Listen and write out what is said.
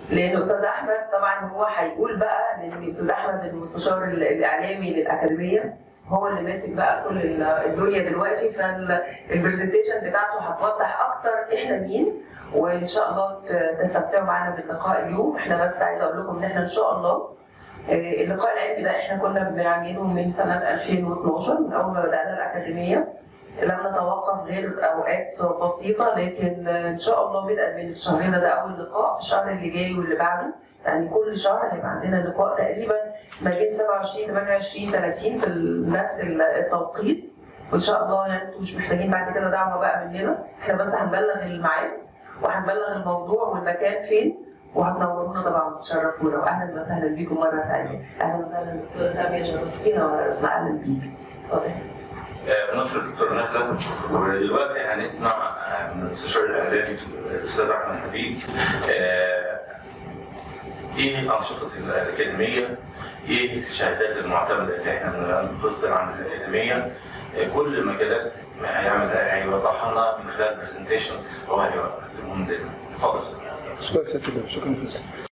لان استاذ احمد طبعا هو هيقول بقى لان استاذ احمد المستشار الاعلامي للاكاديميه هو اللي ماسك بقى كل ال- الدنيا دلوقتي فالبرزنتيشن بتاعته هتوضح اكتر احنا مين وان شاء الله ت- تستمتعوا معانا باللقاء اليوم احنا بس عايزه اقول لكم ان احنا ان شاء الله آه، اللقاء العلمي ده احنا كنا بنعمله من سنه 2012 من اول ما بدانا الاكاديميه لم نتوقف غير اوقات بسيطه لكن آه، ان شاء الله بدءا من شهرنا ده اول لقاء الشهر اللي جاي واللي بعده يعني كل شهر هيبقى عندنا لقاء تقريبا ما بين 27 28 30 في ال- نفس ال- التوقيت وان شاء الله يعني انتوا مش محتاجين بعد كده دعوه بقى مننا احنا بس هنبلغ الميعاد وهنبلغ الموضوع والمكان فين وهتنورونا طبعا وتشرفونا واهلا وسهلا بيكم مره ثانيه اهلا وسهلا دكتوره ساميه شرفتينا وانا اسمع اهلا بيك اتفضلي آه، بنشكر الدكتور نهله ودلوقتي هنسمع آه، من المستشار الاعلامي الاستاذ احمد حبيب آه، ايه انشطه الاكاديميه ايه الشهادات المعتمده اللي احنا بنصدر عن الاكاديميه آه، كل المجالات ما هيعمل هيوضحها لنا من خلال برزنتيشن هو هيقدمهم لنا اتفضل يا أستاذ. اشكرك سياده اللواء شكرا جزيلا